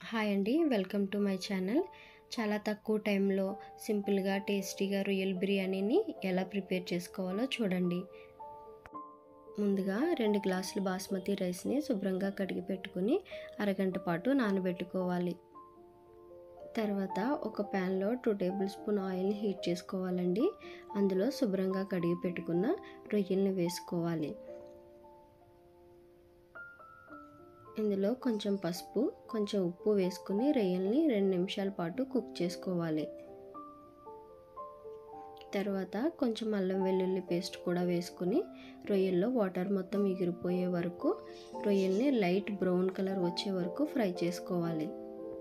hi అండి welcome to my channel చాలా తక్కువ టైంలో సింపుల్గా టేస్టీగా రొయ్యల బిర్యానీని ఎలా ప్రిపేర్ చేసుకోవాలో చూడండి ముందుగా రెండు గ్లాసులు బాస్మతి రైస్ని శుభ్రంగా కడిగి పెట్టుకుని అరగంట పాటు నానబెట్టుకోవాలి తర్వాత ఒక ప్యాన్లో టూ టేబుల్ స్పూన్ ఆయిల్ని హీట్ చేసుకోవాలండి అందులో శుభ్రంగా కడిగి పెట్టుకున్న రొయ్యల్ని వేసుకోవాలి ఇందులో కొంచెం పసుపు కొంచెం ఉప్పు వేసుకుని రొయ్యల్ని రెండు నిమిషాల పాటు కుక్ చేసుకోవాలి తర్వాత కొంచెం అల్లం వెల్లుల్లి పేస్ట్ కూడా వేసుకుని రొయ్యల్లో వాటర్ మొత్తం ఎగిరిపోయే వరకు రొయ్యల్ని లైట్ బ్రౌన్ కలర్ వచ్చే వరకు ఫ్రై చేసుకోవాలి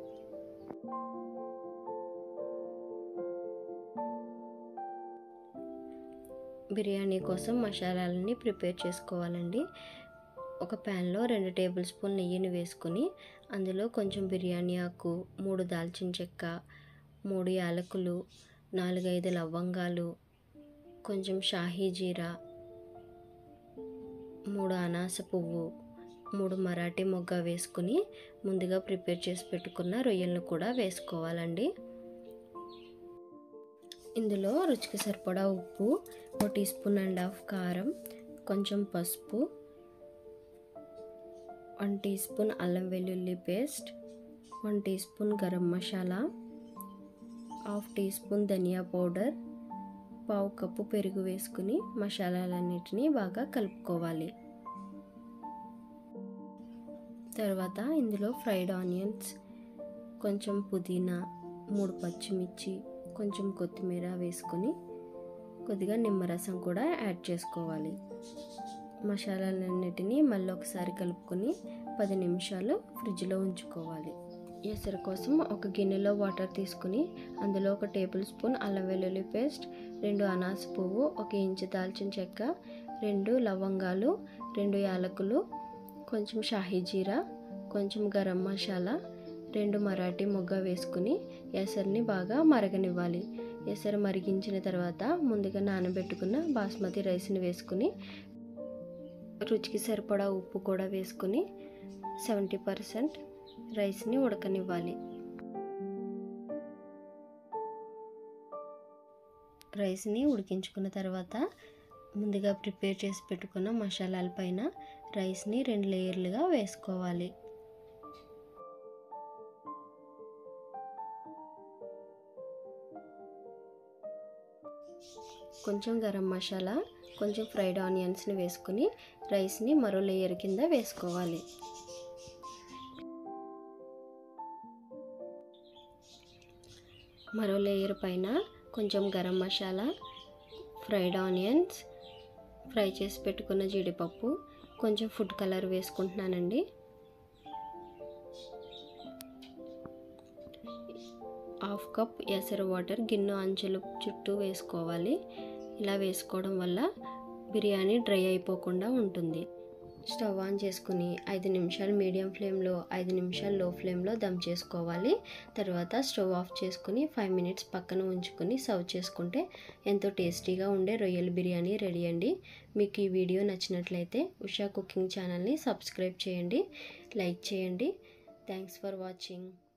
బిర్యానీ కోసం మసాలాలని ప్రిపేర్ చేసుకోవాలండి ఒక ప్యాన్లో రెండు టేబుల్ స్పూన్ నెయ్యిని వేసుకొని అందులో కొంచెం బిర్యానీ ఆకు మూడు దాల్చిన చెక్క మూడు యాలకులు నాలుగైదు లవంగాలు కొంచెం షాహీ జీరా మూడు అనాస పువ్వు మూడు మరాఠీ మొగ్గ వేసుకుని ముందుగా ప్రిపేర్ చేసి పెట్టుకున్న రొయ్యలను కూడా వేసుకోవాలండి ఇందులో రుచికి సరిపడా ఉప్పు ఒక టీ స్పూన్ అండ్ హాఫ్ కారం కొంచెం పసుపు వన్ టీ స్పూన్ అల్లం వెల్లుల్లి paste one teaspoon garam masala half teaspoon ధనియా పౌడర్ పావు కప్పు పెరుగు వేసుకుని మసాలాలన్నిటినీ బాగా కలుపుకోవాలి తర్వాత ఇందులో ఫ్రైడ్ ఆనియన్స్ కొంచెం పుదీనా మూడు పచ్చిమిర్చి కొంచెం కొత్తిమీర వేసుకొని కొద్దిగా నిమ్మరసం కూడా యాడ్ చేసుకోవాలి మసాలాలన్నిటినీ మళ్ళీ ఒకసారి కలుపుకొని పది నిమిషాలు ఫ్రిడ్జ్లో ఉంచుకోవాలి ఎసరు కోసం ఒక గిన్నెలో వాటర్ తీసుకుని అందులో ఒక టేబుల్ స్పూన్ అల్లం వెల్లుల్లి పేస్ట్ రెండు అనాస పువ్వు ఒక ఇంచు దాల్చిన చెక్క రెండు లవంగాలు రెండు యాలకులు కొంచెం షాహీ జీరా కొంచెం గరం మసాలా రెండు మరాఠీ మొగ్గ వేసుకుని ఎసరిని బాగా మరగనివ్వాలి ఎసరు మరిగించిన తర్వాత ముందుగా నానబెట్టుకున్న బాస్మతి రైస్ని వేసుకుని రుచికి సరిపడా ఉప్పు కూడా వేసుకుని సెవెంటీ పర్సెంట్ రైస్ని ఉడకనివ్వాలి రైస్ని ఉడికించుకున్న తర్వాత ముందుగా ప్రిపేర్ చేసి పెట్టుకున్న మసాలాల పైన రైస్ని రెండు లేయర్లుగా వేసుకోవాలి కొంచెం గరం మసాలా కొంచెం ఫ్రైడ్ ఆనియన్స్ని వేసుకుని రైస్ని మరో లేయర్ కింద వేసుకోవాలి మరో లేయర్ పైన కొంచెం garam masala fried onions fry చేసి పెట్టుకున్న జీడిపప్పు కొంచెం ఫుడ్ కలర్ వేసుకుంటున్నానండి హాఫ్ కప్ ఎసరు వాటర్ గిన్నె అంచులు చుట్టూ వేసుకోవాలి ఇలా వేసుకోవడం వల్ల బిర్యానీ డ్రై అయిపోకుండా ఉంటుంది స్టవ్ ఆన్ చేసుకుని ఐదు నిమిషాలు మీడియం ఫ్లేమ్లో ఐదు నిమిషాలు లో ఫ్లేమ్లో దమ్ చేసుకోవాలి తర్వాత స్టవ్ ఆఫ్ చేసుకుని ఫైవ్ మినిట్స్ పక్కన ఉంచుకొని సర్వ్ చేసుకుంటే ఎంతో టేస్టీగా ఉండే రొయ్యల బిర్యానీ రెడీ అండి మీకు ఈ వీడియో నచ్చినట్లయితే ఉషా కుకింగ్ ఛానల్ని సబ్స్క్రైబ్ చేయండి లైక్ చేయండి థ్యాంక్స్ ఫర్ వాచింగ్